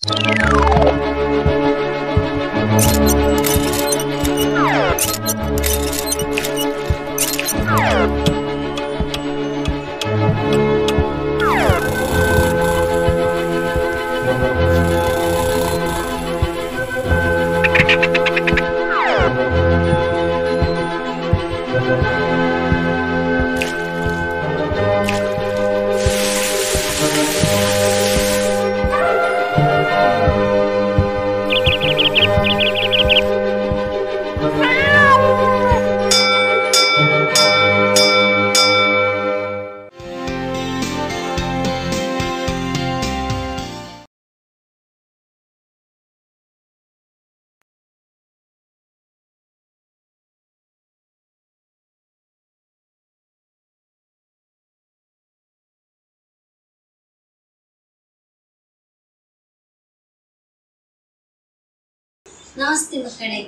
ನಮಸ್ತೆ ಮಕ್ಕಳೇ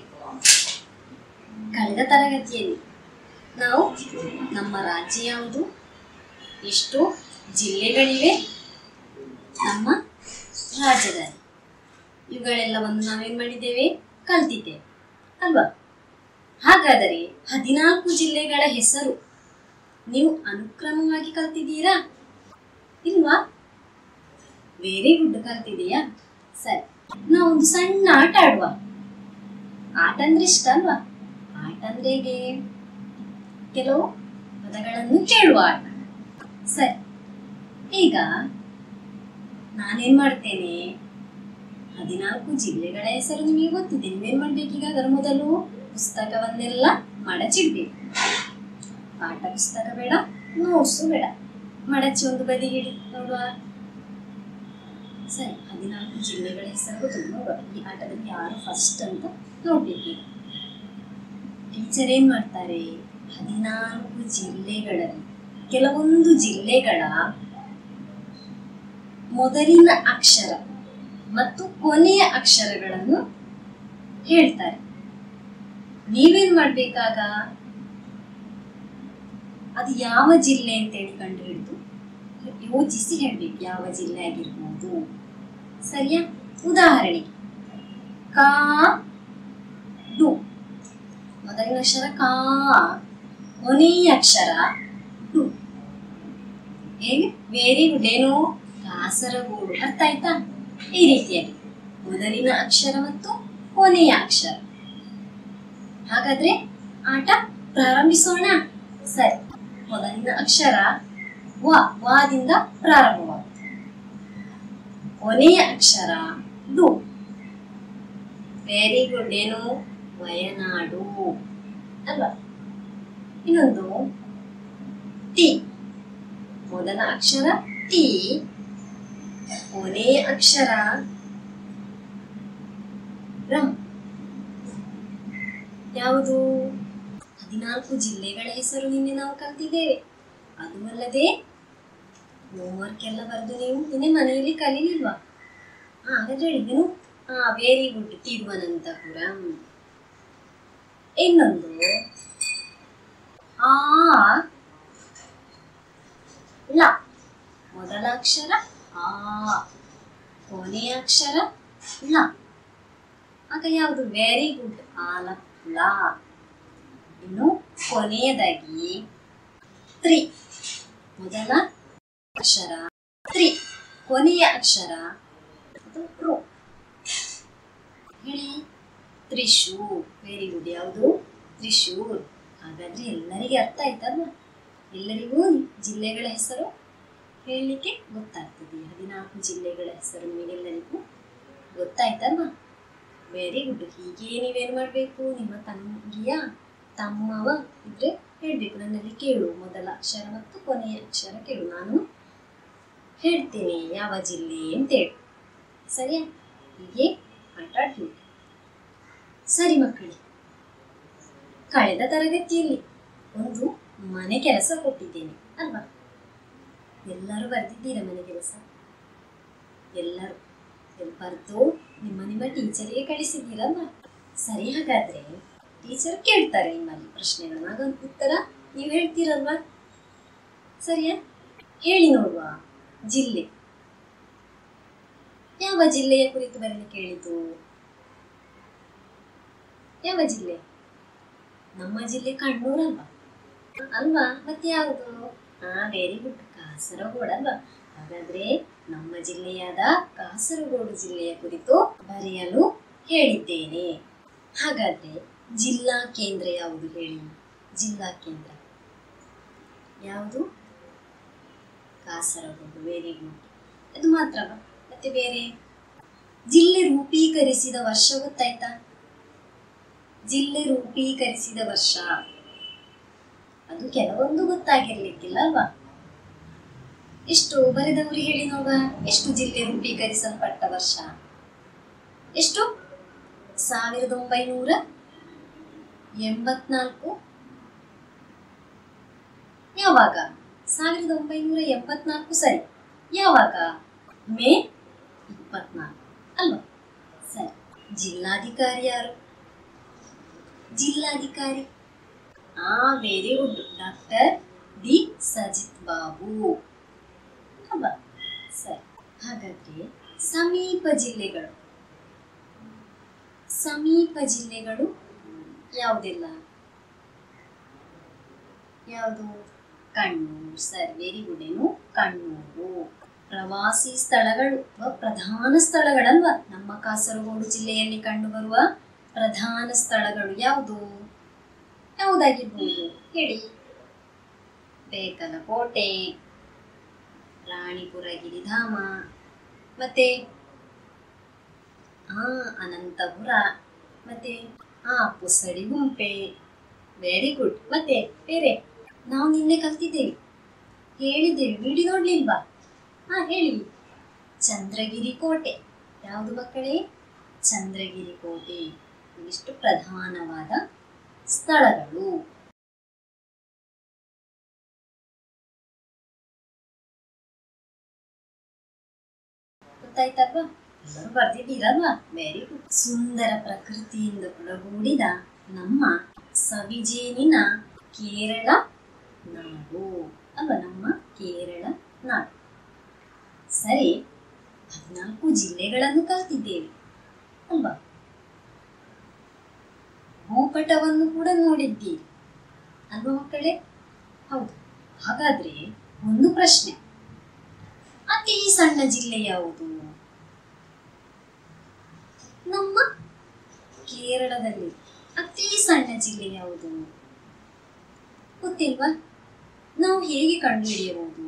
ಕಳೆದ ತರಗತಿಯಲ್ಲಿ ನಾವು ನಮ್ಮ ರಾಜ್ಯ ಯಾವುದು ಎಷ್ಟು ಜಿಲ್ಲೆಗಳಿವೆ ನಮ್ಮ ರಾಜ್ಯದಲ್ಲಿ ಇವುಗಳೆಲ್ಲವನ್ನು ನಾವೇನು ಮಾಡಿದ್ದೇವೆ ಕಲ್ತಿದ್ದೇವೆ ಅಲ್ವಾ ಹಾಗಾದರೆ ಹದಿನಾಲ್ಕು ಜಿಲ್ಲೆಗಳ ಹೆಸರು ನೀವು ಅನುಕ್ರಮವಾಗಿ ಕಲ್ತಿದ್ದೀರಾ ಇಲ್ವಾ ವೆರಿ ಗುಡ್ ಕಲ್ತಿದೆಯಾ ಸರಿ ನಾವೊಂದು ಸಣ್ಣ ಆಟ ಆಡುವ ಆಟ ಅಂದ್ರೆ ಇಷ್ಟ ಅಲ್ವಾ ಆಟ ಅಂದ್ರೆ ಹೇಗೆ ಕೆಲವು ಪದಗಳನ್ನು ಕೇಳುವ ಆಟ ಸರಿ ಈಗ ನಾನೇನ್ ಮಾಡ್ತೇನೆ ಹದಿನಾಲ್ಕು ಜಿಲ್ಲೆಗಳ ಹೆಸರು ನಿಮಗೆ ಗೊತ್ತಿದೆ ನೀವೇನ್ ಮಾಡ್ಬೇಕೀಗ ಅದರ ಮೊದಲು ಪುಸ್ತಕವನ್ನೆಲ್ಲ ಮಡಚಿಡ್ಬೇಕು ಪಾಠ ಪುಸ್ತಕ ಬೇಡ ನೋಟ್ಸು ಬೇಡ ಮಡಚಿ ಒಂದು ಬದಿಗಿಡಿ ನೋಡುವ ಸರಿ ಹದಿನಾಲ್ಕು ಜಿಲ್ಲೆಗಳ ಹೆಸರು ಗೊತ್ತು ನೋಡುವ ಈ ಆಟದಲ್ಲಿ ಯಾರು ಫಸ್ಟ್ ಅಂತ ನೋಡ್ಬೇಕು ಟೀಚರ್ ಏನ್ ಮಾಡ್ತಾರೆ ಹದಿನಾಲ್ಕು ಜಿಲ್ಲೆಗಳಲ್ಲಿ ಕೆಲವೊಂದು ಜಿಲ್ಲೆಗಳ ಮೊದಲಿನ ಅಕ್ಷರ ಮತ್ತು ಕೊನೆಯ ಅಕ್ಷರಗಳನ್ನು ಹೇಳ್ತಾರೆ ನೀವೇನ್ ಮಾಡ್ಬೇಕಾಗ ಅದು ಯಾವ ಜಿಲ್ಲೆ ಅಂತೇಳಿ ಕಂಡು ಹಿಡಿದು ಯೋಚಿಸಿ ಹೇಳ್ಬೇಕು ಯಾವ ಜಿಲ್ಲೆ ಆಗಿರ್ಬೋದು ಸರಿಯಾ ಉದಾಹರಣೆಗೆ ಕಾ ಡು ಮೊದಲಿನ ಅಕ್ಷರ ಕಾ ಕೊನೆಯ ಅಕ್ಷರ ಡು ಹೇಗೆ ವೆರಿ ಗುಡ್ ಏನು ಕಾಸರಗೋಡು ಅರ್ಥ ಆಯ್ತಾ ಈ ರೀತಿಯಾಗಿ ಮೊದಲಿನ ಅಕ್ಷರ ಮತ್ತು ಕೊನೆಯ ಅಕ್ಷರ ಹಾಗಾದ್ರೆ ಆಟ ಪ್ರಾರಂಭಿಸೋಣ ಸರಿ ಮೊದಲಿನ ಅಕ್ಷರ ವ ವಾದಿಂದ ಪ್ರಾರಂಭವಾಗುತ್ತೆ ಕೊನೆಯ ಅಕ್ಷರ ಡು ವೆರಿ ಗುಡ್ ಏನು ವಯನಾಡು ಅಲ್ವಾ ಇನ್ನೊಂದು ಟಿ ಮೊದಲ ಅಕ್ಷರ ಟಿ ಕೊನೆಯ ಅಕ್ಷರ ರಂ ಯಾವುದು ಹದಿನಾಲ್ಕು ಜಿಲ್ಲೆಗಳ ಹೆಸರು ನಿನ್ನೆ ನಾವು ಕಲ್ತಿದ್ದೇವೆ ಅದು ಅಲ್ಲದೆ ಹೋಮ್ವರ್ಕ್ ಎಲ್ಲ ಬರೆದು ನೀವು ನಿನ್ನೆ ಮನೆಯಲ್ಲಿ ಕಲೀಲಿಲ್ವಾ ಹಾ ಹಾಗಾದ್ರೆ ಹೇಳಿದ್ದೇನು ಹಾ ವೆರಿ ಗುಡ್ ತಿರುವನಂತಪುರಂ ಇನ್ನೊಂದು ಆ ಲ ಮೊದಲ ಅಕ್ಷರ ಆ ಕೊನೆಯ ಅಕ್ಷರ ಲ ಆಗ ಯಾವುದು ವೆರಿ ಗುಡ್ ಆಲಪ್ಲ ಇನ್ನು ಕೊನೆಯದಾಗಿ ತ್ರಿ ಮೊದಲ ಅಕ್ಷರ ತ್ರಿ ಕೊನೆಯ ಅಕ್ಷರ ಅದು ರು ಹೇಳಿ ತ್ರಿಶೂರ್ ವೆರಿ ಗುಡ್ ಯಾವುದು ತ್ರಿಶೂರ್ ಹಾಗಾದ್ರೆ ಎಲ್ಲರಿಗೆ ಅರ್ಥ ಆಯ್ತಲ್ವಾ ಎಲ್ಲರಿಗೂ ಜಿಲ್ಲೆಗಳ ಹೆಸರು ಹೇಳಲಿಕ್ಕೆ ಗೊತ್ತಾಗ್ತದೆ ಹದಿನಾಲ್ಕು ಜಿಲ್ಲೆಗಳ ಹೆಸರು ನಿಮಗೆಲ್ಲರಿಗೂ ಗೊತ್ತಾಯ್ತಲ್ವಾ ವೆರಿ ಗುಡ್ ಹೀಗೆ ನೀವೇನು ಮಾಡಬೇಕು ನಿಮ್ಮ ತಂಗಿಯ ತಮ್ಮವ ಇದ್ರೆ ಹೇಳಬೇಕು ನನ್ನಲ್ಲಿ ಕೇಳು ಮೊದಲ ಅಕ್ಷರ ಮತ್ತು ಕೊನೆಯ ಅಕ್ಷರ ಕೇಳು ನಾನು ಹೇಳ್ತೇನೆ ಯಾವ ಜಿಲ್ಲೆ ಅಂತೇಳಿ ಸರಿಯಾ ಹೀಗೆ ಆಟ ಆಡ್ಬೇಕು ಸರಿ ಮಕ್ಕಳೇ ಕಳೆದ ತರಗತಿಯಲ್ಲಿ ಒಂದು ಮನೆ ಕೆಲಸ ಕೊಟ್ಟಿದ್ದೇನೆ ಅಲ್ವಾ ಎಲ್ಲರೂ ಬರೆದಿದ್ದೀರಾ ಮನೆ ಕೆಲಸ ಎಲ್ಲರೂ ಬರೆದು ನಿಮ್ಮ ನಿಮ್ಮ ಟೀಚರಿಗೆ ಕಳಿಸಿದ್ದೀರಲ್ವಾ ಸರಿ ಹಾಗಾದ್ರೆ ಟೀಚರ್ ಕೇಳ್ತಾರೆ ನಿಮ್ಮಲ್ಲಿ ಪ್ರಶ್ನೆಗಳನ್ನ ಆಗ ಉತ್ತರ ನೀವು ಹೇಳ್ತೀರಲ್ವಾ ಸರಿಯಾ ಹೇಳಿ ನೋಡುವ ಜಿಲ್ಲೆ ಯಾವ ಜಿಲ್ಲೆಯ ಕುರಿತು ಬರಲಿಕ್ಕೆ ಹೇಳಿತು ಯಾವ ಜಿಲ್ಲೆ ನಮ್ಮ ಜಿಲ್ಲೆ ಕಣ್ಣೂರಲ್ವಾ ಅಲ್ವಾ ಮತ್ತೆ ಯಾವುದು ಹಾ ವೆರಿ ಗುಡ್ ಕಾಸರಗೋಡು ಅಲ್ವಾ ಹಾಗಾದ್ರೆ ನಮ್ಮ ಜಿಲ್ಲೆಯಾದ ಕಾಸರಗೋಡು ಜಿಲ್ಲೆಯ ಕುರಿತು ಬರೆಯಲು ಹೇಳಿದ್ದೇನೆ ಹಾಗಾದ್ರೆ ಜಿಲ್ಲಾ ಕೇಂದ್ರ ಯಾವುದು ಹೇಳಿ ಜಿಲ್ಲಾ ಕೇಂದ್ರ ಯಾವುದು ಕಾಸರಗೋಡು ವೆರಿ ಗುಡ್ ಅದು ಮಾತ್ರವಾ ಮತ್ತೆ ಬೇರೆ ಜಿಲ್ಲೆ ರೂಪೀಕರಿಸಿದ ವರ್ಷ ಗೊತ್ತಾಯ್ತಾ ಜಿಲ್ಲೆ ರೂಪೀಕರಿಸಿದ ವರ್ಷ ಅದು ಕೆಲವೊಂದು ಗೊತ್ತಾಗಿರ್ಲಿಕ್ಕಿಲ್ಲ ಅಲ್ವಾ ಎಷ್ಟು ಬರೆದವರು ಹೇಳಿ ನೋಡುವ ಎಷ್ಟು ಜಿಲ್ಲೆ ರೂಪೀಕರಿಸಲ್ಪಟ್ಟ ವರ್ಷ ಎಷ್ಟು ಸಾವಿರದ ಒಂಬೈನೂರ ಎಂಬತ್ನಾಲ್ಕು ಯಾವಾಗ ಸಾವಿರದ ಒಂಬೈನೂರ ಎಂಬತ್ನಾಲ್ಕು ಸರಿ ಯಾವಾಗ ಮೇ ಇಪ್ಪತ್ನಾಲ್ಕು ಅಲ್ವಾ ಸರಿ ಜಿಲ್ಲಾಧಿಕಾರಿ ಯಾರು ಜಿಲ್ಲಾಧಿಕಾರಿ ಆ very good doctor D Sajith Babu ಅಲ್ವಾ ಸರಿ ಹಾಗಾದ್ರೆ ಸಮೀಪ ಜಿಲ್ಲೆಗಳು ಸಮೀಪ ಜಿಲ್ಲೆಗಳು ಯಾವುದೆಲ್ಲ ಯಾವುದು ಕಣ್ಣೂರು ಸರ್ ವೆರಿ ಗುಡ್ ಏನು ಕಣ್ಣೂರು ಪ್ರವಾಸಿ ಸ್ಥಳಗಳು ಅಥವಾ ಪ್ರಧಾನ ಸ್ಥಳಗಳಲ್ವಾ ನಮ್ಮ ಕಾಸರಗೋಡು ಜಿಲ್ಲೆಯಲ್ಲಿ ಕಂಡುಬರುವ ಪ್ರಧಾನ ಸ್ಥಳಗಳು ಯಾವುದು ಯಾವುದಾಗಿರ್ಬೋದು ಹೇಳಿ ಬೇಕಲ ಕೋಟೆ ರಾಣಿಪುರ ಗಿರಿಧಾಮ ಮತ್ತೆ ಆ ಅನಂತಪುರ ಮತ್ತೆ ಆ ಪುಸಡಿ ಗುಂಪೆ ವೆರಿ ಗುಡ್ ಮತ್ತೆ ಬೇರೆ ನಾವು ನಿನ್ನೆ ಕಲ್ತಿದ್ದೇವೆ ಹೇಳಿದ್ದೇವೆ ವಿಡಿಯೋ ನೋಡ್ಲಿಲ್ವಾ ಹಾ ಹೇಳಿ ಚಂದ್ರಗಿರಿ ಕೋಟೆ ಯಾವುದು ಮಕ್ಕಳೇ ಚಂದ್ರಗಿರಿ ಕೋಟೆ ಇವಿಷ್ಟು ಪ್ರಧಾನವಾದ ಸ್ಥಳಗಳು ಗೊತ್ತಾಯ್ತಲ್ವಾ ಎಲ್ಲರೂ ಬರ್ದಿದ್ದೀರಲ್ವಾ ವೆರಿ ಗುಡ್ ಸುಂದರ ಪ್ರಕೃತಿಯಿಂದ ಒಳಗೂಡಿದ ನಮ್ಮ ಸವಿಜೇನಿನ ಕೇರಳ ನಾಡು ಅಲ್ವಾ ನಮ್ಮ ಕೇರಳ ನಾಡು ಸರಿ ಹದಿನಾಲ್ಕು ಜಿಲ್ಲೆಗಳನ್ನು ಕಲ್ತಿದ್ದೇವೆ ಅಲ್ವಾ ಭೂಪಟವನ್ನು ಕೂಡ ನೋಡಿದ್ದೀರಿ ಅಲ್ವಾ ಮಕ್ಕಳೇ ಹೌದು ಹಾಗಾದ್ರೆ ಒಂದು ಪ್ರಶ್ನೆ ಅತಿ ಸಣ್ಣ ಜಿಲ್ಲೆ ಯಾವುದು ನಮ್ಮ ಕೇರಳದಲ್ಲಿ ಅತಿ ಸಣ್ಣ ಜಿಲ್ಲೆ ಯಾವುದು ಗೊತ್ತಿಲ್ವಾ ನಾವು ಹೇಗೆ ಕಂಡುಹಿಡಿಯಬಹುದು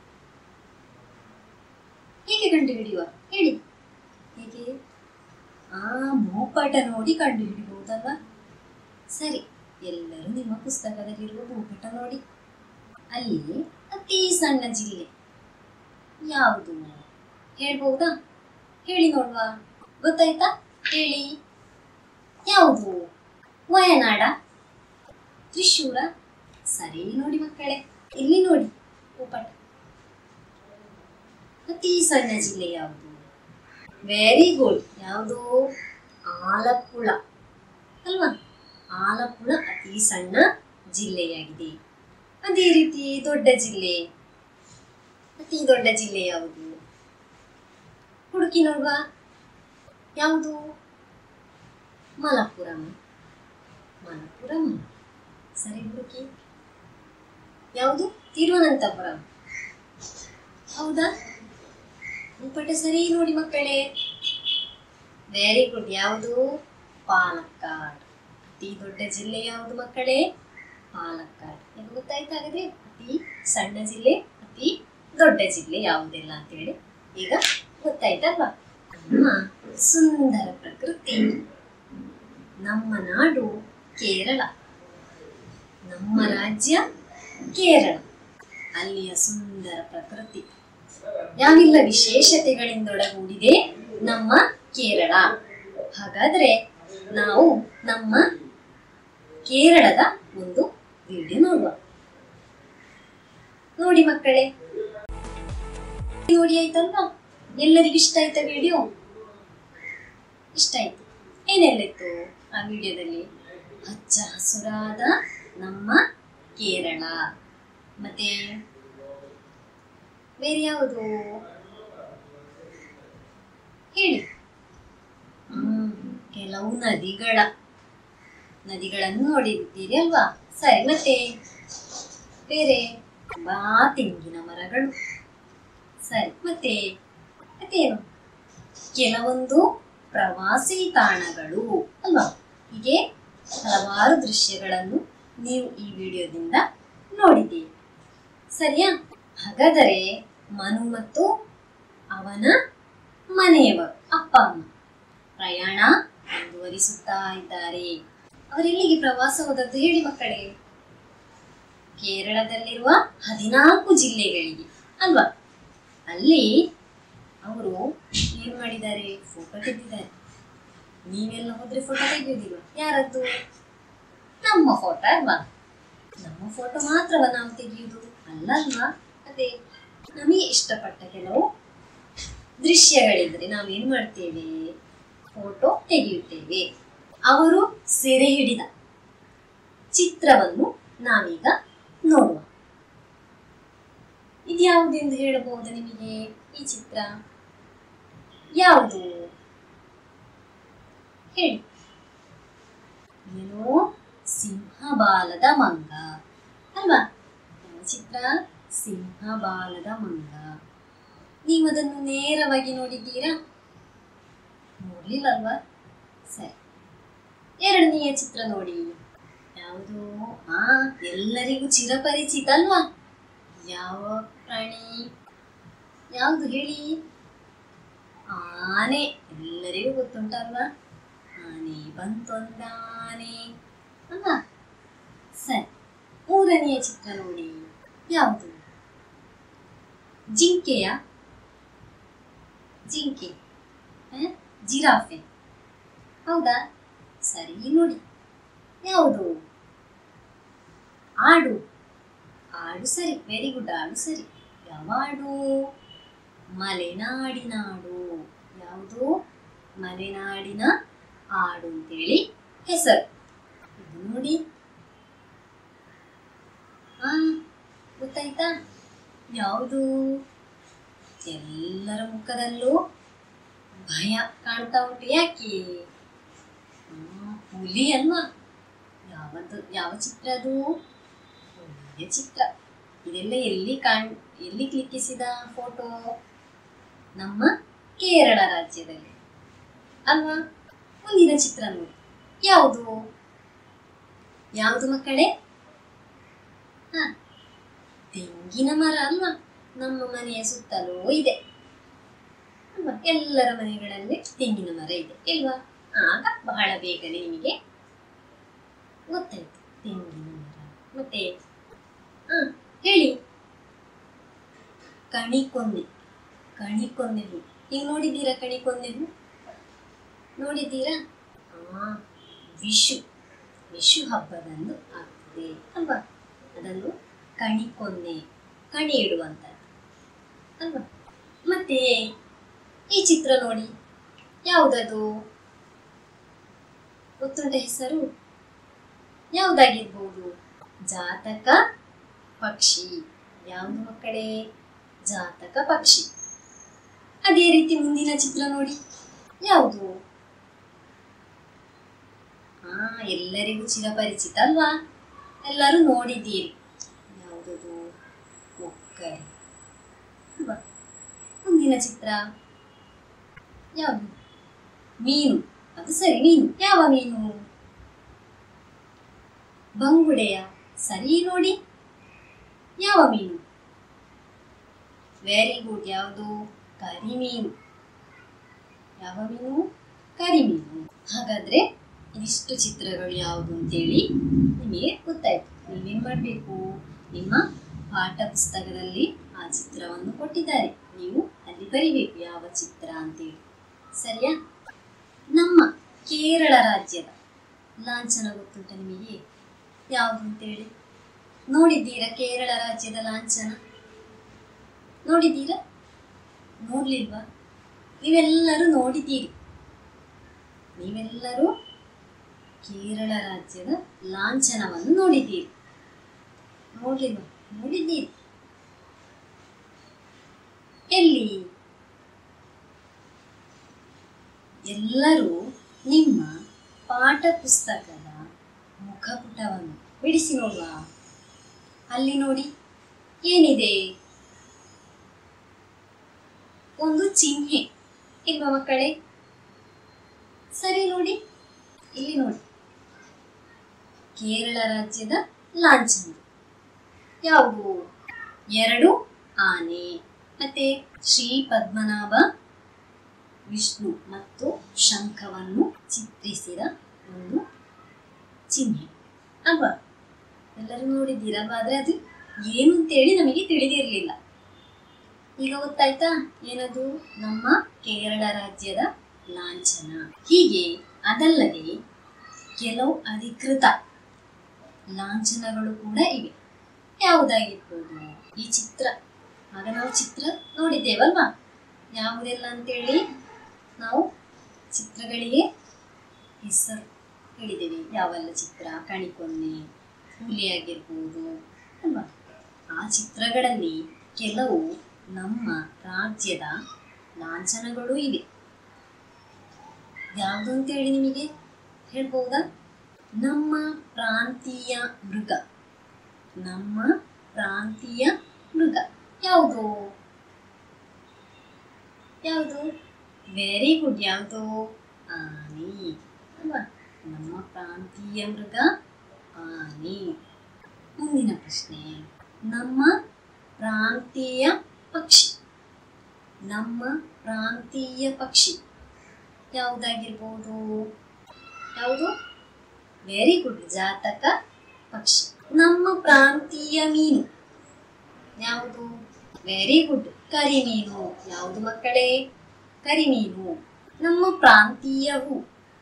ಹೇಗೆ ಕಂಡುಹಿಡಿಯುವ ಹೇಳಿ ಹೇಗೆ ಆ ಭೂಪಟ ನೋಡಿ ಕಂಡುಹಿಡಿಬಹುದಲ್ವಾ ಸರಿ ಎಲ್ಲರೂ ನಿಮ್ಮ ಪುಸ್ತಕದಲ್ಲಿರುವ ಭೂಪಟ ನೋಡಿ ಅಲ್ಲಿ ಅತಿ ಸಣ್ಣ ಜಿಲ್ಲೆ ಯಾವುದು ಹೇಳ್ಬಹುದಾ ಹೇಳಿ ನೋಡುವ ಗೊತ್ತಾಯ್ತಾ ಹೇಳಿ ಯಾವುದು ವಯನಾಡ ತ್ರಿಶೂರ ಸರಿ ನೋಡಿ ಮಕ್ಕಳೇ ಇಲ್ಲಿ ನೋಡಿ ಭೂಪಟ ಅತಿ ಸಣ್ಣ ಜಿಲ್ಲೆ ಯಾವುದು ವೆರಿ ಗುಡ್ ಯಾವುದು ಆಲಪ್ಪುಳ ಅಲ್ವಾ ಆಲಪ್ಪುಳ ಅತಿ ಸಣ್ಣ ಜಿಲ್ಲೆಯಾಗಿದೆ ಅದೇ ರೀತಿ ದೊಡ್ಡ ಜಿಲ್ಲೆ ಅತಿ ದೊಡ್ಡ ಜಿಲ್ಲೆ ಯಾವುದು ಹುಡುಕಿ ನೋಡುವ ಯಾವುದು ಮಲಪ್ಪುರಂ ಮಲಪ್ಪುರಂ ಸರಿ ಹುಡುಕಿ ಯಾವುದು ತಿರುವನಂತಪುರಂ ಹೌದಾ ಭೂಪಟ ಸರಿ ನೋಡಿ ಮಕ್ಕಳೇ ವೆರಿ ಗುಡ್ ಯಾವುದು ಪಾಲಕ್ಕಾಡ್ ಅತಿ ದೊಡ್ಡ ಜಿಲ್ಲೆ ಯಾವುದು ಮಕ್ಕಳೇ ಪಾಲಕ್ಕಾಡ್ ನಿಮ್ಗೆ ಗೊತ್ತಾಯ್ತಾ ಹಾಗಾದ್ರೆ ಅತಿ ಸಣ್ಣ ಜಿಲ್ಲೆ ಅತಿ ದೊಡ್ಡ ಜಿಲ್ಲೆ ಯಾವುದೆಲ್ಲ ಅಂತೇಳಿ ಈಗ ಗೊತ್ತಾಯ್ತಲ್ವಾ ನಮ್ಮ ಸುಂದರ ಪ್ರಕೃತಿ ನಮ್ಮ ನಾಡು ಕೇರಳ ನಮ್ಮ ರಾಜ್ಯ ಕೇರಳ ಅಲ್ಲಿಯ ಸುಂದರ ಪ್ರಕೃತಿ ಯಾವೆಲ್ಲ ವಿಶೇಷತೆಗಳಿಂದೊಳಗೂಡಿದೆ ನಮ್ಮ ಕೇರಳ ಹಾಗಾದ್ರೆ ನಾವು ನಮ್ಮ ಕೇರಳದ ಒಂದು ವಿಡಿಯೋ ನೋಡುವ ನೋಡಿ ಮಕ್ಕಳೇ ನೋಡಿ ಆಯ್ತಲ್ವಾ ಎಲ್ಲರಿಗೂ ಇಷ್ಟ ಆಯ್ತಾ ವಿಡಿಯೋ ಇಷ್ಟ ಆಯ್ತು ಏನೆಲ್ಲ ಇತ್ತು ಆ ವಿಡಿಯೋದಲ್ಲಿ ಹಚ್ಚ ಹಸುರಾದ ನಮ್ಮ ಕೇರಳ ಮತ್ತೆ ಬೇರೆ ಯಾವುದು ಹೇಳಿ ಹ್ಮ್ ಕೆಲವು ನದಿಗಳ ನದಿಗಳನ್ನು ನೋಡಿದ್ದೀರಿ ಅಲ್ವಾ ಸರಿ ಮತ್ತೆ ಬೇರೆ ತುಂಬಾ ತೆಂಗಿನ ಮರಗಳು ಸರಿ ಮತ್ತೆ ಮತ್ತೇನು ಕೆಲವೊಂದು ಪ್ರವಾಸಿ ತಾಣಗಳು ಅಲ್ವಾ ಹೀಗೆ ಹಲವಾರು ದೃಶ್ಯಗಳನ್ನು ನೀವು ಈ ವಿಡಿಯೋದಿಂದ ನೋಡಿದ್ದೀರಿ ಸರಿಯಾ ಹಾಗಾದರೆ ಮನು ಮತ್ತು ಅವನ ಮನೆಯವರು ಅಪ್ಪ ಅಮ್ಮ ಪ್ರಯಾಣ ಮುಂದುವರಿಸುತ್ತಾ ಇದ್ದಾರೆ ಅವರೆಲ್ಲಿಗೆ ಪ್ರವಾಸ ಹೋದದ್ದು ಹೇಳಿ ಮಕ್ಕಳೇ ಕೇರಳದಲ್ಲಿರುವ ಹದಿನಾಲ್ಕು ಜಿಲ್ಲೆಗಳಿಗೆ ಅಲ್ವಾ ಅಲ್ಲಿ ಅವರು ಏನ್ ಮಾಡಿದ್ದಾರೆ ಫೋಟೋ ತೆಗೆದಿದ್ದಾರೆ ನೀವೆಲ್ಲ ಹೋದ್ರೆ ಫೋಟೋ ತೆಗೆಯೋದಿಲ್ವಾ ಯಾರದ್ದು ನಮ್ಮ ಫೋಟೋ ಅಲ್ವಾ ನಮ್ಮ ಫೋಟೋ ಮಾತ್ರವ ನಾವು ತೆಗೆಯುವುದು ಅಲ್ಲ ಅಲ್ವಾ ಅದೇ ನಮಗೆ ಇಷ್ಟಪಟ್ಟ ಕೆಲವು ದೃಶ್ಯಗಳಿದ್ರೆ ನಾವೇನು ಮಾಡ್ತೇವೆ ಫೋಟೋ ತೆಗೆಯುತ್ತೇವೆ ಅವರು ಸೆರೆ ಹಿಡಿದ ಚಿತ್ರವನ್ನು ನಾವೀಗ ನೋಡುವ ಇದ್ಯಾವುದೆಂದು ಹೇಳಬಹುದಾ ನಿಮಗೆ ಈ ಚಿತ್ರ ಯಾವುದು ಹೇಳಿ ಏನೋ ಸಿಂಹಬಾಲದ ಮಂಗ ಅಲ್ವಾ ಯಾವ ಚಿತ್ರ ಸಿಂಹಬಾಲದ ಮಂಗ ನೀವು ಅದನ್ನು ನೇರವಾಗಿ ನೋಡಿದ್ದೀರಾ ನೋಡ್ಲಿಲ್ಲಲ್ವಾ ಸರಿ ಎರಡನೆಯ ಚಿತ್ರ ನೋಡಿ ಯಾವುದು ಆ ಎಲ್ಲರಿಗೂ ಚಿರಪರಿಚಿತ ಅಲ್ವಾ ಯಾವ ಪ್ರಾಣಿ ಯಾವುದು ಹೇಳಿ ಆನೆ ಎಲ್ಲರಿಗೂ ಗೊತ್ತುಂಟಲ್ವಾ ಆನೆ ಬಂತೊಂದಾನೆ ಅಲ್ವಾ ಸರಿ ಮೂರನೆಯ ಚಿತ್ರ ನೋಡಿ ಯಾವುದು ಜಿಂಕೆಯ ಜಿಂಕೆ ಹ? ಜಿರಾಫೆ ಹೌದಾ ಸರಿ ನೋಡಿ ಯಾವುದು ಆಡು ಆಡು ಸರಿ ವೆರಿ ಗುಡ್ ಆಡು ಸರಿ ಯಾವ ಆಡು ಮಲೆನಾಡಿನಾಡು ಯಾವುದು ಮಲೆನಾಡಿನ ಆಡು ಅಂತೇಳಿ ಹೆಸರು ಇದು ನೋಡಿ ಆ ಗೊತ್ತಾಯ್ತಾ ಯಾವುದು ಎಲ್ಲರ ಮುಖದಲ್ಲೂ ಭಯ ಕಾಣ್ತಾ ಉಂಟು ಯಾಕೆ ಆ, ಹುಲಿ ಅಲ್ವಾ ಯಾವದು ಯಾವ ಚಿತ್ರ ಅದು ಒಳ್ಳೆಯ ಚಿತ್ರ ಇದೆಲ್ಲ ಎಲ್ಲಿ ಕಾಣ್ ಎಲ್ಲಿ ಕ್ಲಿಕ್ಕಿಸಿದ ಫೋಟೋ ನಮ್ಮ ಕೇರಳ ರಾಜ್ಯದಲ್ಲಿ ಅಲ್ವಾ ಮುಂದಿನ ಚಿತ್ರ ನೋಡಿ ಯಾವುದು ಯಾವುದು ಮಕ್ಕಳೇ ಹ ತೆಂಗಿನ ಮರ ಅಲ್ವಾ ನಮ್ಮ ಮನೆಯ ಸುತ್ತಲೂ ಇದೆ ಅಲ್ವಾ ಎಲ್ಲರ ಮನೆಗಳಲ್ಲಿ ತೆಂಗಿನ ಮರ ಇದೆ ಇಲ್ವಾ ಆಗ ಬಹಳ ಬೇಗನೆ ನಿಮಗೆ ಗೊತ್ತಾಯ್ತು ತೆಂಗಿನ ಮರ ಮತ್ತೆ ಹ ಹೇಳಿ ಕಣಿಕೊನ್ನೆ ಕಣಿಕೊನ್ನೆ ಹೂ ಈಗ ನೋಡಿದ್ದೀರಾ ಕಣಿಕೊನ್ನೆ ಹೂ ನೋಡಿದ್ದೀರಾ ಆ ವಿಶು ವಿಶು ಹಬ್ಬದಂದು ಆಗ್ತದೆ ಅಲ್ವಾ ಅದನ್ನು ಕಣಿಕೊನ್ನೆ ಕಣಿ ಇಡುವಂಥದ್ದು ಅಲ್ವಾ ಮತ್ತೆ ಈ ಚಿತ್ರ ನೋಡಿ ಯಾವುದದು ಗೊತ್ತುಂಟ ಹೆಸರು ಯಾವುದಾಗಿರ್ಬೋದು ಜಾತಕ ಪಕ್ಷಿ ಯಾವುದು ಮಕ್ಕಳೇ ಜಾತಕ ಪಕ್ಷಿ ಅದೇ ರೀತಿ ಮುಂದಿನ ಚಿತ್ರ ನೋಡಿ ಯಾವುದು ಹಾ ಎಲ್ಲರಿಗೂ ಚಿರಪರಿಚಿತ ಅಲ್ವಾ ಎಲ್ಲರೂ ನೋಡಿದ್ದೀರಿ ಯಾವುದದು ಒಕ್ಕರೆ ಅಲ್ವಾ ಮುಂದಿನ ಚಿತ್ರ ಯಾವುದು ಮೀನು ಅದು ಸರಿ ಮೀನು ಯಾವ ಮೀನು ಬಂಗುಡೆಯ ಸರಿ ನೋಡಿ ಯಾವ ಮೀನು ವೆರಿ ಗುಡ್ ಯಾವುದು ಕರಿಮೀನು ಯಾವ ಮೀನು ಕರಿಮೀನು ಹಾಗಾದ್ರೆ ಇದಿಷ್ಟು ಚಿತ್ರಗಳು ಯಾವುದು ಅಂತೇಳಿ ನಿಮಗೆ ಗೊತ್ತಾಯ್ತು ನೀವೇನ್ ಮಾಡಬೇಕು ನಿಮ್ಮ ಪಾಠ ಪುಸ್ತಕದಲ್ಲಿ ಆ ಚಿತ್ರವನ್ನು ಕೊಟ್ಟಿದ್ದಾರೆ ನೀವು ಅಲ್ಲಿ ಬರಿಬೇಕು ಯಾವ ಚಿತ್ರ ಅಂತೇಳಿ ಸರಿಯಾ ನಮ್ಮ ಕೇರಳ ರಾಜ್ಯದ ಲಾಂಛನ ಗೊತ್ತುಂಟ ನಿಮಗೆ ಯಾವುದು ಅಂತೇಳಿ ನೋಡಿದ್ದೀರಾ ಕೇರಳ ರಾಜ್ಯದ ಲಾಂಛನ ನೋಡಿದ್ದೀರಾ ನೋಡ್ಲಿಲ್ವಾ ನೀವೆಲ್ಲರೂ ನೋಡಿದ್ದೀರಿ ನೀವೆಲ್ಲರೂ ಕೇರಳ ರಾಜ್ಯದ ಲಾಂಛನವನ್ನು ನೋಡಿದ್ದೀರಿ ನೋಡ್ಲಿಲ್ವಾ ನೋಡಿದ್ದೀರಿ ಎಲ್ಲಿ ಎಲ್ಲರೂ ನಿಮ್ಮ ಪಾಠ ಪುಸ್ತಕದ ಮುಖಪುಟವನ್ನು ಬಿಡಿಸಿ ನೋಡುವ ಅಲ್ಲಿ ನೋಡಿ ಏನಿದೆ ಒಂದು ಚಿಹ್ನೆ ಇಲ್ವಾ ಮಕ್ಕಳೇ ಸರಿ ನೋಡಿ ಇಲ್ಲಿ ನೋಡಿ ಕೇರಳ ರಾಜ್ಯದ ಲಾಂಛನ ಯಾವುದು ಎರಡು ಆನೆ ಮತ್ತೆ ಶ್ರೀ ಪದ್ಮನಾಭ ವಿಷ್ಣು ಮತ್ತು ಶಂಖವನ್ನು ಚಿತ್ರಿಸಿದ ಒಂದು ಚಿಹ್ನೆ ಅಲ್ವಾ ಎಲ್ಲರೂ ನೋಡಿದ್ದೀರಲ್ವಾ ಆದ್ರೆ ಅದು ಏನು ಅಂತೇಳಿ ನಮಗೆ ತಿಳಿದಿರಲಿಲ್ಲ ಈಗ ಗೊತ್ತಾಯ್ತಾ ಏನದು ನಮ್ಮ ಕೇರಳ ರಾಜ್ಯದ ಲಾಂಛನ ಹೀಗೆ ಅದಲ್ಲದೆ ಕೆಲವು ಅಧಿಕೃತ ಲಾಂಛನಗಳು ಕೂಡ ಇವೆ ಯಾವುದಾಗಿರ್ಬೋದು ಈ ಚಿತ್ರ ಆಗ ನಾವು ಚಿತ್ರ ನೋಡಿದ್ದೇವಲ್ವಾ ಯಾವುದೆಲ್ಲ ಅಂತೇಳಿ ನಾವು ಚಿತ್ರಗಳಿಗೆ ಹೆಸರು ಹೇಳಿದ್ದೇವೆ ಯಾವೆಲ್ಲ ಚಿತ್ರ ಕಣಿಕೊನ್ನೆ ಹುಲಿ ಆಗಿರ್ಬೋದು ಅಲ್ವಾ ಆ ಚಿತ್ರಗಳಲ್ಲಿ ಕೆಲವು ನಮ್ಮ ರಾಜ್ಯದ ಲಾಂಛನಗಳು ಇವೆ ಯಾವುದು ಅಂತೇಳಿ ನಿಮಗೆ ಹೇಳ್ಬೋದಾ ನಮ್ಮ ಪ್ರಾಂತೀಯ ಮೃಗ ನಮ್ಮ ಪ್ರಾಂತೀಯ ಮೃಗ ಯಾವುದು ಯಾವುದು ವೆರಿ ಗುಡ್ ಯಾವುದು ಆನೆ ಅಲ್ವಾ ನಮ್ಮ ಪ್ರಾಂತೀಯ ಮೃಗ ಆನೆ ಮುಂದಿನ ಪ್ರಶ್ನೆ ನಮ್ಮ ಪ್ರಾಂತೀಯ ಪಕ್ಷಿ ನಮ್ಮ ಪ್ರಾಂತೀಯ ಪಕ್ಷಿ ಯಾವುದಾಗಿರ್ಬೋದು ಯಾವುದು ವೆರಿ ಗುಡ್ ಜಾತಕ ಪಕ್ಷಿ ನಮ್ಮ ಪ್ರಾಂತೀಯ ಮೀನು ಯಾವುದು ವೆರಿ ಗುಡ್ ಕರಿಮೀನು ಯಾವುದು ಮಕ್ಕಳೇ ಕರಿಮೀನು ನಮ್ಮ ಪ್ರಾಂತೀಯ ಹೂ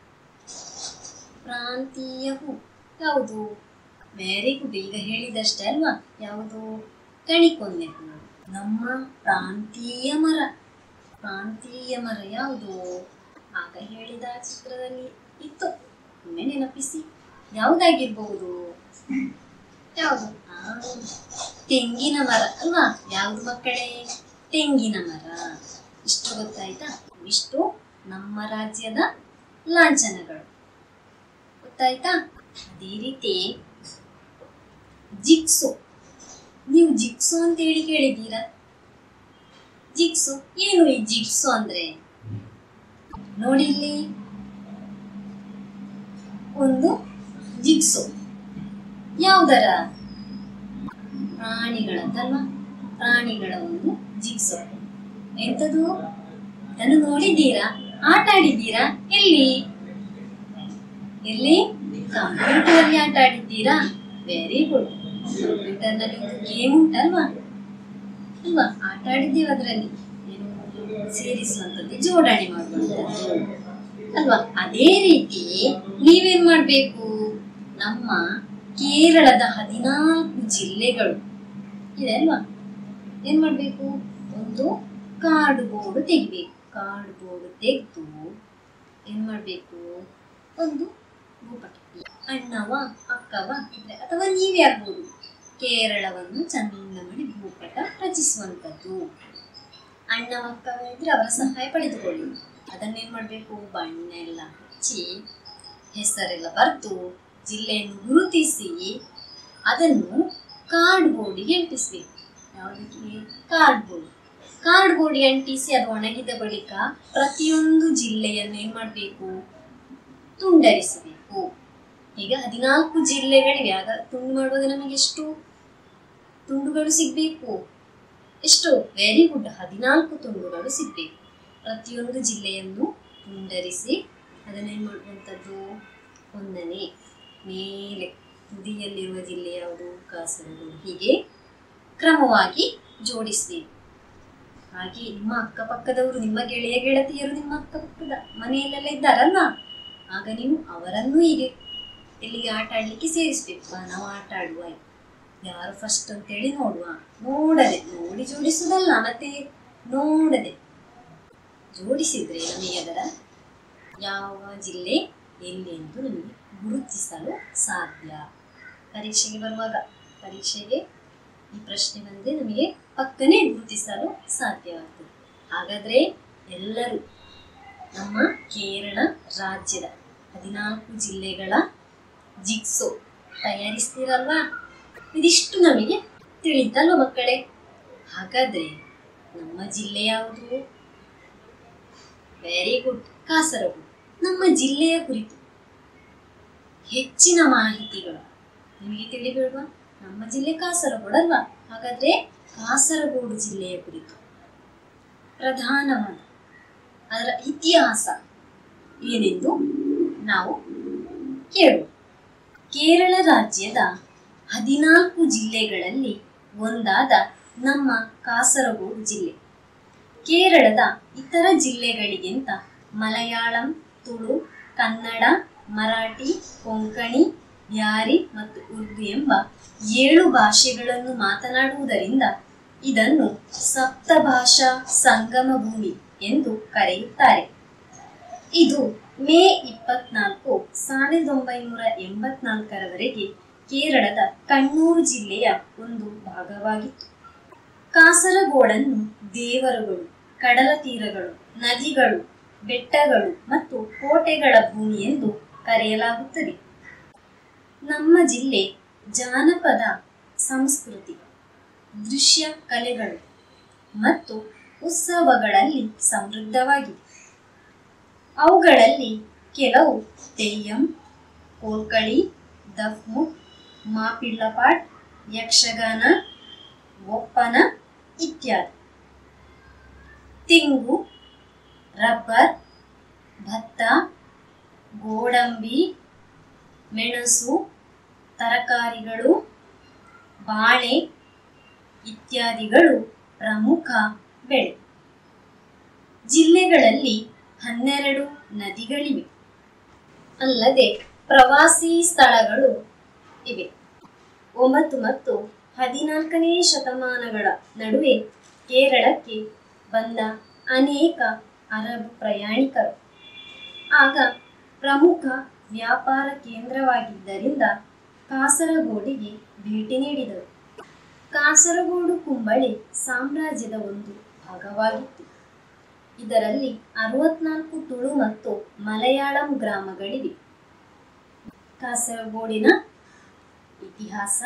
ಪ್ರಾಂತೀಯ ಹೂ ಯಾವುದು ವೆರಿ ಗುಡ್ ಈಗ ಹೇಳಿದಷ್ಟೇ ಅಲ್ವಾ ಯಾವುದು ಕಣಿಕೊಂದೆ ಹೂ ನಮ್ಮ ಪ್ರಾಂತೀಯ ಮರ ಪ್ರಾಂತೀಯ ಮರ ಯಾವುದು ಆಗ ಹೇಳಿದ ಚಿತ್ರದಲ್ಲಿ ಇತ್ತು ಒಮ್ಮೆ ನೆನಪಿಸಿ ಯಾವುದಾಗಿರ್ಬಹುದು ಯಾವುದು ಆ, ತೆಂಗಿನ ಮರ ಅಲ್ವಾ ಯಾವುದು ಮಕ್ಕಳೇ ತೆಂಗಿನ ಮರ ಇಷ್ಟು ಗೊತ್ತಾಯ್ತಾ ಇಷ್ಟು ನಮ್ಮ ರಾಜ್ಯದ ಲಾಂಛನಗಳು ಗೊತ್ತಾಯ್ತಾ ಅದೇ ರೀತಿ ಜಿಕ್ಸು ನೀವು ಜಿಕ್ಸು ಅಂತ ಹೇಳಿ ಕೇಳಿದ್ದೀರಾ ಜಿಕ್ಸು ಏನು ಈ ಜಿಕ್ಸು ಅಂದ್ರೆ ನೋಡಿ ಇಲ್ಲಿ ಒಂದು ಜಿಕ್ಸು ಯಾವುದರ ಪ್ರಾಣಿಗಳದ್ದಲ್ವಾ ಪ್ರಾಣಿಗಳ ಒಂದು ಜಿಕ್ಸು ಎಂಥದು ಇದನ್ನು ನೋಡಿದ್ದೀರಾ ಆಟ ಆಡಿದ್ದೀರಾ ಎಲ್ಲಿ ಎಲ್ಲಿ ಕಂಪ್ಯೂಟರ್ ಅಲ್ಲಿ ಆಟ ಆಡಿದ್ದೀರಾ ವೆರಿ ಗುಡ್ ಕಂಪ್ಯೂಟರ್ ನಲ್ಲಿ ಒಂದು ಗೇಮ್ ಉಂಟಲ್ವಾ ಅಲ್ವಾ ಆಟ ಆಡಿದ್ದೀವಿ ಅದರಲ್ಲಿ ಏನು ಸೇರಿಸುವಂಥದ್ದು ಜೋಡಣೆ ಮಾಡುವಂಥದ್ದು ಅಲ್ವಾ ಅದೇ ರೀತಿ ನೀವೇನ್ ಮಾಡ್ಬೇಕು ನಮ್ಮ ಕೇರಳದ ಹದಿನಾಲ್ಕು ಜಿಲ್ಲೆಗಳು ಇದೆ ಅಲ್ವಾ ಏನ್ ಮಾಡ್ಬೇಕು ಒಂದು ಕಾರ್ಡ್ ಬೋರ್ಡ್ ತೆಗಿಬೇಕು ಕಾರ್ಡ್ ಬೋರ್ಡ್ ತೆಗೆದು ಏನ್ ಮಾಡ್ಬೇಕು ಒಂದು ಭೂಪಟ ಅಣ್ಣವ ಅಕ್ಕವ ಇದ್ರೆ ಅಥವಾ ನೀವೇ ಆಗ್ಬೋದು ಕೇರಳವನ್ನು ಚಂದ ಮಾಡಿ ಭೂಪಟ ರಚಿಸುವಂಥದ್ದು ಅಣ್ಣವ ಅಕ್ಕವ ಇದ್ರೆ ಅವರ ಸಹಾಯ ಪಡೆದುಕೊಳ್ಳಿ ಅದನ್ನೇನ್ ಮಾಡ್ಬೇಕು ಬಣ್ಣ ಎಲ್ಲ ಹಚ್ಚಿ ಹೆಸರೆಲ್ಲ ಬರೆದು ಜಿಲ್ಲೆಯನ್ನು ಗುರುತಿಸಿ ಅದನ್ನು ಕಾರ್ಡ್ ಬೋರ್ಡಿಗೆ ಅಂಟಿಸ್ಬೇಕು ಯಾವುದಕ್ಕೆ ಕಾರ್ಡ್ ಬೋರ್ಡ್ ಕಾರ್ಡ್ ಬೋರ್ಡ್ಗೆ ಅಂಟಿಸಿ ಅದು ಒಣಗಿದ ಬಳಿಕ ಪ್ರತಿಯೊಂದು ಜಿಲ್ಲೆಯನ್ನು ಏನ್ ಮಾಡಬೇಕು ತುಂಡರಿಸಬೇಕು ಈಗ ಹದಿನಾಲ್ಕು ಜಿಲ್ಲೆಗಳಿವೆ ಆಗ ತುಂಡು ಮಾಡುವಾಗ ನಮಗೆ ಎಷ್ಟು ತುಂಡುಗಳು ಸಿಗ್ಬೇಕು ಎಷ್ಟು ವೆರಿ ಗುಡ್ ಹದಿನಾಲ್ಕು ತುಂಡುಗಳು ಸಿಗ್ಬೇಕು ಪ್ರತಿಯೊಂದು ಜಿಲ್ಲೆಯನ್ನು ತುಂಡರಿಸಿ ಅದನ್ನೇನು ಮಾಡುವಂಥದ್ದು ಒಂದನೇ ಮೇಲೆ ತುದಿಯಲ್ಲಿರುವ ಜಿಲ್ಲೆ ಯಾವುದು ಕಾಸರಗೋಡು ಹೀಗೆ ಕ್ರಮವಾಗಿ ಜೋಡಿಸಬೇಕು ಹಾಗೆ ನಿಮ್ಮ ಅಕ್ಕಪಕ್ಕದವರು ನಿಮ್ಮ ಗೆಳೆಯ ಗೆಳತಿಯರು ನಿಮ್ಮ ಅಕ್ಕಪಕ್ಕದ ಮನೆಯಲ್ಲೆಲ್ಲ ಇದ್ದಾರಲ್ಲ ಆಗ ನೀವು ಅವರನ್ನು ಹೀಗೆ ಎಲ್ಲಿಗೆ ಆಟ ಆಡ್ಲಿಕ್ಕೆ ಸೇರಿಸ್ಬೇಕು ಬಾ ನಾವು ಆಟ ಆಡುವ ಯಾರು ಫಸ್ಟ್ ಅಂತೇಳಿ ನೋಡುವ ನೋಡದೆ ನೋಡಿ ಜೋಡಿಸುವುದಲ್ಲ ಮತ್ತೆ ನೋಡದೆ ಜೋಡಿಸಿದ್ರೆ ನಮಗೆ ಅದರ ಯಾವ ಜಿಲ್ಲೆ ಎಲ್ಲಿ ಎಂದು ನಮಗೆ ಗುರುತಿಸಲು ಸಾಧ್ಯ ಪರೀಕ್ಷೆಗೆ ಬರುವಾಗ ಪರೀಕ್ಷೆಗೆ ಈ ಪ್ರಶ್ನೆ ಬಂದರೆ ನಮಗೆ ಪಕ್ಕನೆ ಗುರುತಿಸಲು ಸಾಧ್ಯವಾಗ್ತದೆ ಹಾಗಾದ್ರೆ ಎಲ್ಲರೂ ನಮ್ಮ ಕೇರಳ ರಾಜ್ಯದ ಹದಿನಾಲ್ಕು ಜಿಲ್ಲೆಗಳ ಜಿಗ್ಸೋ ತಯಾರಿಸ್ತೀರಲ್ವಾ ಇದಿಷ್ಟು ನಮಗೆ ತಿಳಿತಲ್ವ ಮಕ್ಕಳೇ ಹಾಗಾದ್ರೆ ನಮ್ಮ ಜಿಲ್ಲೆ ಯಾವುದು ವೆರಿ ಗುಡ್ ಕಾಸರಗೋಡು ನಮ್ಮ ಜಿಲ್ಲೆಯ ಕುರಿತು ಹೆಚ್ಚಿನ ಮಾಹಿತಿಗಳು ನಿಮಗೆ ತಿಳಿಬೇಡ್ವಾ ನಮ್ಮ ಜಿಲ್ಲೆ ಕಾಸರಗೋಡು ಅಲ್ವಾ ಹಾಗಾದ್ರೆ ಕಾಸರಗೋಡು ಜಿಲ್ಲೆಯ ಕುರಿತು ಪ್ರಧಾನವಾದ ಅದರ ಇತಿಹಾಸ ಏನೆಂದು ನಾವು ಕೇಳುವ ಕೇರಳ ರಾಜ್ಯದ ಹದಿನಾಲ್ಕು ಜಿಲ್ಲೆಗಳಲ್ಲಿ ಒಂದಾದ ನಮ್ಮ ಕಾಸರಗೋಡು ಜಿಲ್ಲೆ ಕೇರಳದ ಇತರ ಜಿಲ್ಲೆಗಳಿಗಿಂತ ಮಲಯಾಳಂ ತುಳು ಕನ್ನಡ ಮರಾಠಿ ಕೊಂಕಣಿ ಬ್ಯಾರಿ ಮತ್ತು ಉರ್ದು ಎಂಬ ಏಳು ಭಾಷೆಗಳನ್ನು ಮಾತನಾಡುವುದರಿಂದ ಇದನ್ನು ಸಪ್ತಭಾಷಾ ಸಂಗಮ ಭೂಮಿ ಎಂದು ಕರೆಯುತ್ತಾರೆ ಇದು ಮೇ ಇಪ್ಪತ್ನಾಲ್ಕು ಸಾವಿರದ ಒಂಬೈನೂರ ಎಂಬತ್ನಾಲ್ಕರವರೆಗೆ ಕೇರಳದ ಕಣ್ಣೂರು ಜಿಲ್ಲೆಯ ಒಂದು ಭಾಗವಾಗಿತ್ತು ಕಾಸರಗೋಡನ್ನು ದೇವರುಗಳು ಕಡಲ ತೀರಗಳು ನದಿಗಳು ಬೆಟ್ಟಗಳು ಮತ್ತು ಕೋಟೆಗಳ ಭೂಮಿ ಎಂದು ಕರೆಯಲಾಗುತ್ತದೆ ನಮ್ಮ ಜಿಲ್ಲೆ ಜಾನಪದ ಸಂಸ್ಕೃತಿ ದೃಶ್ಯ ಕಲೆಗಳು ಮತ್ತು ಉತ್ಸವಗಳಲ್ಲಿ ಸಮೃದ್ಧವಾಗಿದೆ ಅವುಗಳಲ್ಲಿ ಕೆಲವು ತೆಯ್ಯಂ ಕೋಲ್ಕಳಿ ದಫ್ಮುಟ್ ಮಾಪಿಳ್ಳಪಾಟ್ ಯಕ್ಷಗಾನ ಒಪ್ಪನ ಇತ್ಯಾದಿ ತೆಂಗು ರಬ್ಬರ್ ಭತ್ತ ಗೋಡಂಬಿ ಮೆಣಸು ತರಕಾರಿಗಳು ಬಾಳೆ ಇತ್ಯಾದಿಗಳು ಪ್ರಮುಖ ಬೆಳೆ ಜಿಲ್ಲೆಗಳಲ್ಲಿ ಹನ್ನೆರಡು ನದಿಗಳಿವೆ ಅಲ್ಲದೆ ಪ್ರವಾಸಿ ಸ್ಥಳಗಳು ಇವೆ ಒಂಬತ್ತು ಮತ್ತು ಹದಿನಾಲ್ಕನೇ ಶತಮಾನಗಳ ನಡುವೆ ಕೇರಳಕ್ಕೆ ಬಂದ ಅನೇಕ ಅರಬ್ ಪ್ರಯಾಣಿಕರು ಆಗ ಪ್ರಮುಖ ವ್ಯಾಪಾರ ಕೇಂದ್ರವಾಗಿದ್ದರಿಂದ ಕಾಸರಗೋಡಿಗೆ ಭೇಟಿ ನೀಡಿದರು ಕಾಸರಗೋಡು ಕುಂಬಳೆ ಸಾಮ್ರಾಜ್ಯದ ಒಂದು ಭಾಗವಾಗಿತ್ತು ಇದರಲ್ಲಿ ಅರವತ್ನಾಲ್ಕು ತುಳು ಮತ್ತು ಮಲಯಾಳಂ ಗ್ರಾಮಗಳಿವೆ ಕಾಸರಗೋಡಿನ ಇತಿಹಾಸ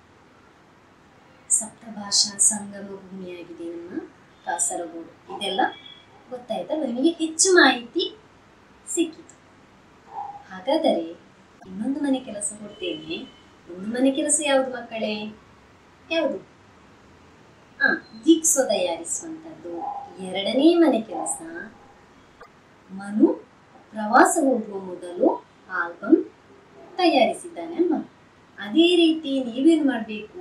ಸಪ್ತಭಾಷಾ ಸಂಗಮ ಭೂಮಿಯಾಗಿದೆ ನಮ್ಮ ಕಾಸರಗೋಡು ಇದೆಲ್ಲ ಗೊತ್ತಾಯ್ತಾ ನಿಮಗೆ ಹೆಚ್ಚು ಮಾಹಿತಿ ಸಿಕ್ಕಿತು ಹಾಗಾದರೆ ಇನ್ನೊಂದು ಮನೆ ಕೆಲಸ ಕೊಡ್ತೇನೆ ಒಂದು ಮನೆ ಕೆಲಸ ಯಾವುದು ಮಕ್ಕಳೇ ಯಾವುದು ಆ ಜಿಕ್ಸೋ ತಯಾರಿಸುವಂಥದ್ದು ಎರಡನೇ ಮನೆ ಕೆಲಸ ಮನು ಪ್ರವಾಸ ಹೋಗುವ ಮೊದಲು ಆಲ್ಬಮ್ ತಯಾರಿಸಿದ್ದಾನೆ ಅಲ್ವಾ ಅದೇ ರೀತಿ ನೀವೇನು ಮಾಡಬೇಕು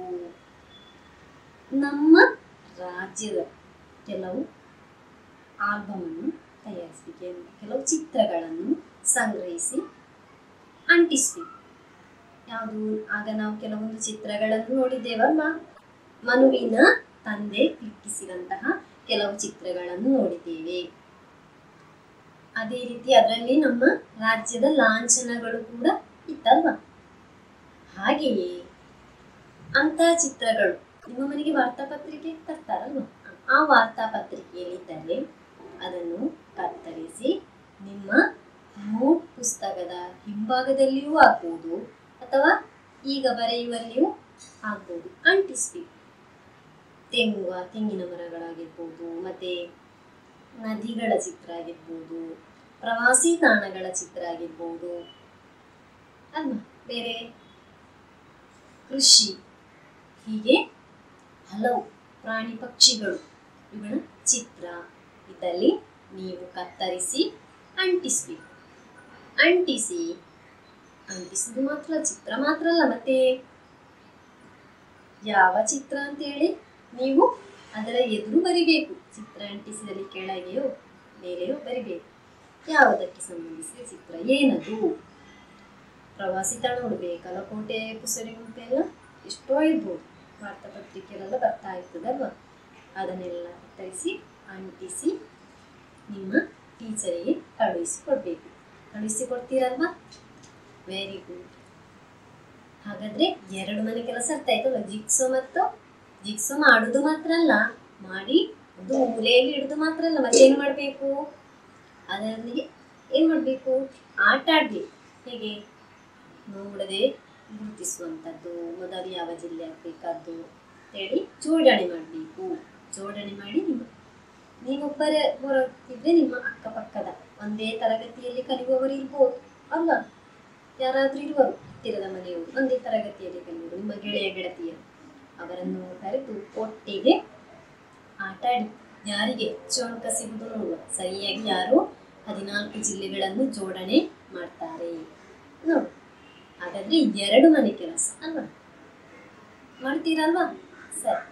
ನಮ್ಮ ರಾಜ್ಯದ ಕೆಲವು ಆಲ್ಬಮನ್ನು ತಯಾರಿಸಲಿಕ್ಕೆ ಕೆಲವು ಚಿತ್ರಗಳನ್ನು ಸಂಗ್ರಹಿಸಿ ಅಂಟಿಸ್ಬೇಕು ಯಾವುದು ಆಗ ನಾವು ಕೆಲವೊಂದು ಚಿತ್ರಗಳನ್ನು ನೋಡಿದ್ದೇವಲ್ವಾ ಮನುವಿನ ತಂದೆ ಕ್ಲಿಕ್ಕಿಸಿದಂತಹ ಕೆಲವು ಚಿತ್ರಗಳನ್ನು ನೋಡಿದ್ದೇವೆ ಅದೇ ರೀತಿ ಅದರಲ್ಲಿ ನಮ್ಮ ರಾಜ್ಯದ ಲಾಂಛನಗಳು ಕೂಡ ಇತ್ತಲ್ವಾ ಹಾಗೆಯೇ ಅಂತ ಚಿತ್ರಗಳು ನಿಮ್ಮ ಮನೆಗೆ ವಾರ್ತಾಪತ್ರಿಕೆ ತರ್ತಾರಲ್ವಾ ಆ ವಾರ್ತಾಪತ್ರಿಕೆಯಲ್ಲಿದ್ದರೆ ಅದನ್ನು ಕತ್ತರಿಸಿ ನಿಮ್ಮ ನೋಟ್ ಪುಸ್ತಕದ ಹಿಂಭಾಗದಲ್ಲಿಯೂ ಹಾಕ್ಬೋದು ಅಥವಾ ಈಗ ಬರೆಯುವಲ್ಲಿಯೂ ಆಗ್ಬೋದು ಅಂಟಿಸ್ಬೇಕು ತೆಂಗು ತೆಂಗಿನ ಮರಗಳಾಗಿರ್ಬೋದು ಮತ್ತೆ ನದಿಗಳ ಚಿತ್ರ ಆಗಿರ್ಬೋದು ಪ್ರವಾಸಿ ತಾಣಗಳ ಚಿತ್ರ ಆಗಿರ್ಬೋದು ಅಲ್ವಾ ಬೇರೆ ಕೃಷಿ ಹೀಗೆ ಹಲವು ಪ್ರಾಣಿ ಪಕ್ಷಿಗಳು ಇವುಗಳ ಚಿತ್ರ ಇದ್ದಲ್ಲಿ ನೀವು ಕತ್ತರಿಸಿ ಅಂಟಿಸ್ಬೇಕು ಅಂಟಿಸಿ ಅಂಟಿಸುವುದು ಮಾತ್ರ ಚಿತ್ರ ಮಾತ್ರ ಅಲ್ಲ ಮತ್ತೆ ಯಾವ ಚಿತ್ರ ಅಂತೇಳಿ ನೀವು ಅದರ ಎದುರು ಬರಿಬೇಕು ಚಿತ್ರ ಅಂಟಿಸಿದಲ್ಲಿ ಕೆಳಗೆಯೋ ಮೇಲೆಯೋ ಬರಿಬೇಕು ಯಾವುದಕ್ಕೆ ಸಂಬಂಧಿಸಿದ ಚಿತ್ರ ಏನದು ಪ್ರವಾಸಿ ತಾಣ ನೋಡ್ಬೇಕಲ್ಲ ಕೋಟೆ ಕುಸರಿ ಗುಂಪೆ ಎಲ್ಲ ಎಷ್ಟೋ ಇರ್ಬೋದು ವಾರ್ತಾಪತ್ರಿಕೆಯಲ್ಲೆಲ್ಲ ಬರ್ತಾ ಇರ್ತದಲ್ವ ಅದನ್ನೆಲ್ಲ ಕತ್ತರಿಸಿ ಅಂಟಿಸಿ ನಿಮ್ಮ ಟೀಚರಿಗೆ ಕಳುಹಿಸಿ ಕೊಡಬೇಕು ಕಳುಹಿಸಿ ಕೊಡ್ತೀರಲ್ವಾ ವೆರಿ ಗುಡ್ ಹಾಗಾದ್ರೆ ಎರಡು ಮನೆ ಕೆಲಸ ಅರ್ಥ ಆಯ್ತಲ್ಲ ಜಿಕ್ಸೋ ಮತ್ತು ಜಿಕ್ಸೋ ಮಾಡುದು ಮಾತ್ರ ಅಲ್ಲ ಮಾಡಿ ಒಂದು ಮೂಲೆಯಲ್ಲಿ ಇಡುದು ಮಾತ್ರ ಅಲ್ಲ ಮತ್ತೇನು ಮಾಡಬೇಕು ಅದರೊಂದಿಗೆ ಏನು ಮಾಡಬೇಕು ಆಟ ಆಡಬೇಕು ಹೇಗೆ ನೋಡದೆ ಗುರುತಿಸುವಂಥದ್ದು ಮೊದಲು ಯಾವ ಜಿಲ್ಲೆ ಆಗಬೇಕಾದ್ದು ಹೇಳಿ ಜೋಡಣೆ ಮಾಡಬೇಕು ಜೋಡಣೆ ಮಾಡಿ ನಿಮ್ಮ ನೀವೊಬ್ಬರೇ ಬರುತ್ತಿದ್ರೆ ನಿಮ್ಮ ಅಕ್ಕಪಕ್ಕದ ಒಂದೇ ತರಗತಿಯಲ್ಲಿ ಕಲಿಯುವವರು ಇರ್ಬೋದು ಅಲ್ವಾ ಯಾರಾದರೂ ಇರುವರು ಹತ್ತಿರದ ಮನೆಯವರು ಒಂದೇ ತರಗತಿಯಲ್ಲಿ ಕಲಿಯುವರು ನಿಮ್ಮ ಗೆಳೆಯ ಗೆಳತಿಯರು ಅವರನ್ನು ಕರೆದು ಒಟ್ಟಿಗೆ ಆಟ ಆಡಿ ಯಾರಿಗೆ ಹೆಚ್ಚು ಅಂಕ ಸಿಗುವುದು ನೋಡುವ ಸರಿಯಾಗಿ ಯಾರು ಹದಿನಾಲ್ಕು ಜಿಲ್ಲೆಗಳನ್ನು ಜೋಡಣೆ ಮಾಡ್ತಾರೆ ನೋಡಿ ಹಾಗಾದ್ರೆ ಎರಡು ಮನೆ ಕೆಲಸ ಅಲ್ವಾ ಮಾಡ್ತೀರಲ್ವಾ ಸರಿ